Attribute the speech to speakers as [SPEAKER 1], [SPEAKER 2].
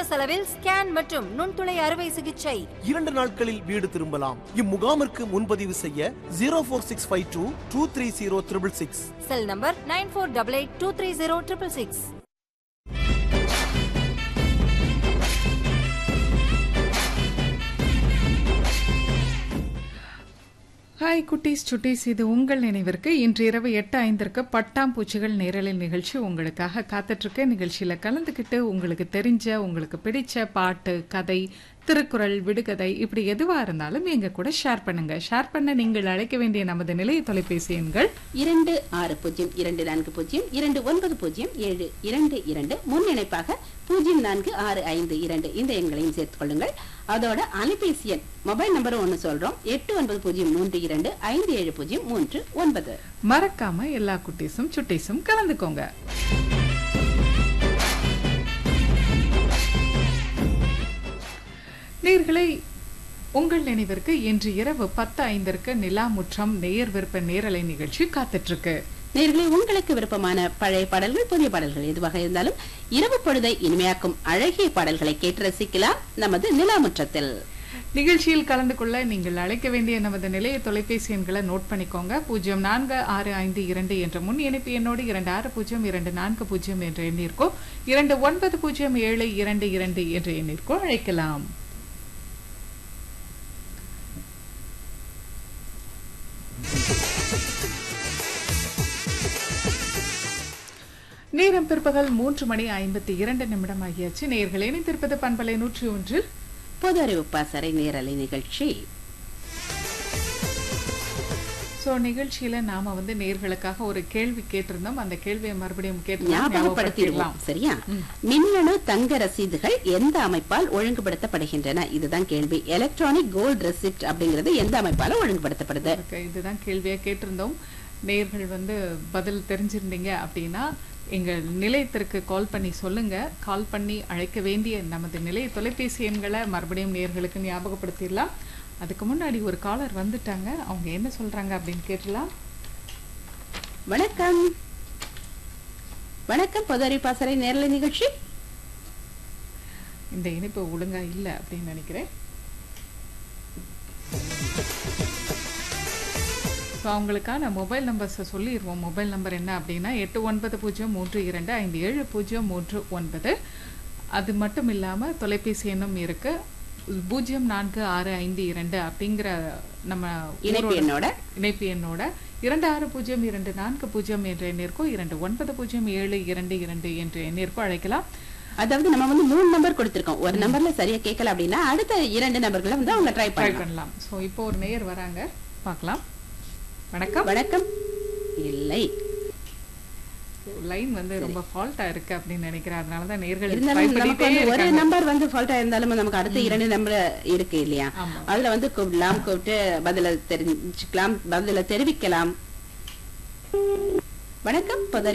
[SPEAKER 1] குறைந்த செலவில் ஸ்கேன் மற்றும் நுண்துளை அறுவை சிகிச்சை
[SPEAKER 2] இரண்டு நாட்களில் வீடு திரும்பலாம் இம்முகாமிற்கு முன்பதிவு செய்ய zero four six five two two three zero triple six
[SPEAKER 1] cell number nine four double eight two three zero triple six
[SPEAKER 3] hi குட்டீஸ் சுட்டீஸ் இது உங்கள் நினைவிற்கு இன்று இரவு எட்டு ஐந்திற்கு பட்டாம்பூச்சிகள் நேரலில் நிகழ்ச்சி உங்களுக்காக காத்துட்ருக்க நிகழ்ச்சியில் கலந்துக்கிட்டு உங்களுக்கு தெரிஞ்ச உங்களுக்கு பிடிச்ச பாட்டு கதை திருக்குறள் விடுகதை இப்படி எதுவாக இருந்தாலும் எங்கள் கூட ஷேர் பண்ணுங்க ஷேர் பண்ண நீங்கள் அழைக்க வேண்டிய நமது நிலைய தொலைபேசி எண்கள்
[SPEAKER 4] இரண்டு ஆறு பூஜ்ஜியம் இரண்டு நான்கு பூஜ்ஜியம் இரண்டு ஒன்பது பூஜ்ஜியம் ஏழு இரண்டு இரண்டு முன்னிணைப்பாக பூஜ்ஜியம் நான்கு ஆறு ஐந்து இரண்டு இந்த எண்களையும் சேர்த்துக் கொள்ளுங்கள் அதோட அலைபேசி எண் மொபைல் நம்பரும் ஒன்று சொல்றோம் எட்டு ஒன்பது பூஜ்ஜியம் மூன்று இரண்டு ஐந்து ஏழு பூஜ்ஜியம் மூன்று ஒன்பது
[SPEAKER 3] மறக்காம எல்லா குட்டீஸும் சுட்டீஸும் கலந்துக்கோங்க நேர்களை உங்கள் நினைவிற்கு இன்று இரவு பத்து ஐந்திற்கு நிலா முற்றம் நேயர் விருப்ப நேரலை நிகழ்ச்சி காத்துட்டு இருக்கு
[SPEAKER 4] நேர்களே உங்களுக்கு விருப்பமான பழைய பாடல்கள் புதிய பாடல்கள் எதுவாக இருந்தாலும் இரவு பொழுதை இனிமையாக்கும் அழகிய பாடல்களை கேட்டு ரசிக்கலாம் நமது நிலாமுற்றத்தில்
[SPEAKER 3] நிகழ்ச்சியில் கலந்து கொள்ள நீங்கள் அழைக்க வேண்டிய நமது நிலைய தொலைபேசி எண்களை நோட் பண்ணிக்கோங்க பூஜ்ஜியம் நான்கு ஆறு ஐந்து இரண்டு என்ற முன் இணைப்பு எண்ணோடு இரண்டு ஆறு பூஜ்ஜியம் இரண்டு நான்கு பூஜ்ஜியம் என்ற எண்ணிற்கோ இரண்டு ஒன்பது பூஜ்ஜியம் ஏழு இரண்டு இரண்டு என்ற எண்ணிற்கோ அழைக்கலாம் நேரம் பிற்பகல் மூன்று மணி ஐம்பத்தி இரண்டு நிமிடம் ஆகியாச்சு நேர்கள் இணைந்திருப்பது பண்பலை நூற்றி ஒன்றில்
[SPEAKER 4] பொது அறிவு பாசறை நேரலை நிகழ்ச்சி
[SPEAKER 3] சோ நிகழ்ச்சியில நாம வந்து நேர்களுக்காக ஒரு கேள்வி கேட்டிருந்தோம் அந்த கேள்வியை மறுபடியும் கேட்டு
[SPEAKER 4] ஞாபகப்படுத்திடுவோம் சரியா மின்னணு தங்க ரசீதுகள் எந்த அமைப்பால் ஒழுங்குபடுத்தப்படுகின்றன இதுதான் கேள்வி எலக்ட்ரானிக் கோல்ட் ரெசிப்ட் அப்படிங்கிறது எந்த அமைப்பால ஒழுங்குபடுத்தப்படுது
[SPEAKER 3] இதுதான் கேள்வியா கேட்டிருந்தோம் நேர்கள் வந்து பதில் தெரிஞ்சிருந்தீங்க அப்படின்னா எங்கள் நிலையத்திற்கு கால் பண்ணி சொல்லுங்க கால் பண்ணி அழைக்க வேண்டிய நமது நிலைய தொலைபேசி எண்களை மறுபடியும் நேர்களுக்கு ஞாபகப்படுத்திடலாம் அதுக்கு முன்னாடி ஒரு காலர் வந்துட்டாங்க அவங்க என்ன சொல்றாங்க அப்படின்னு கேட்டலாம்
[SPEAKER 4] வணக்கம் வணக்கம் பொது அறிவு பாசறை நேரலை நிகழ்ச்சி
[SPEAKER 3] இந்த இணைப்பு ஒழுங்கா இல்ல அப்படின்னு நினைக்கிறேன் ஸோ அவங்களுக்கான மொபைல் நம்பர்ஸை சொல்லிடுவோம் மொபைல் நம்பர் என்ன அப்படின்னா எட்டு ஒன்பது பூஜ்ஜியம் மூன்று இரண்டு ஐந்து ஏழு பூஜ்ஜியம் மூன்று ஒன்பது அது மட்டும் இல்லாமல் தொலைபேசி எண்ணும் இருக்கு பூஜ்ஜியம் நான்கு ஆறு ஐந்து இரண்டு அப்படிங்கிற நம்ம
[SPEAKER 4] இணைப்பு
[SPEAKER 3] ஊரோட-
[SPEAKER 4] எண்ணோட
[SPEAKER 3] இணைப்பு எண்ணோட இரண்டு ஆறு பூஜ்ஜியம் இரண்டு நான்கு பூஜ்ஜியம் என்ற எண்ணிற்கோ இரண்டு ஒன்பது பூஜ்ஜியம் ஏழு இரண்டு இரண்டு என்ற எண்ணிற்கோ அழைக்கலாம்
[SPEAKER 4] அதாவது நம்ம வந்து மூணு நம்பர் கொடுத்திருக்கோம் ஒரு நம்பர்ல சரியா கேட்கல அப்படின்னா அடுத்த இரண்டு நம்பர்களை வந்து அவங்க ட்ரை
[SPEAKER 3] ட்ரை
[SPEAKER 4] பண்ணலாம்
[SPEAKER 3] பண்ணலாம் ஸோ இப்போ ஒரு நேயர் வராங்க பார்க்கலாம் வணக்கம்
[SPEAKER 4] வணக்கம் இல்லை
[SPEAKER 3] லைன் வந்து ரொம்ப ஃபால்ட்டா இருக்கு அப்படின்னு நினைக்கிறேன் அதனால தான் நேர்கள் ட்ரை
[SPEAKER 4] இருந்தாலும் நமக்கு
[SPEAKER 3] பண்ணிட்டே
[SPEAKER 4] வந்து ஒரு
[SPEAKER 3] இருக்காங்க
[SPEAKER 4] நம்பர் வந்து ஃபால்ட்டா இருந்தாலும் நமக்கு அடுத்த இரண்டு நம்பர் இருக்கு இல்லையா
[SPEAKER 3] ஆமா.
[SPEAKER 4] அதுல வந்து கூப்பிடலாம் கூப்பிட்டு பதில தெரிஞ்சுக்கலாம் பதில தெரிவிக்கலாம் வணக்கம் பொது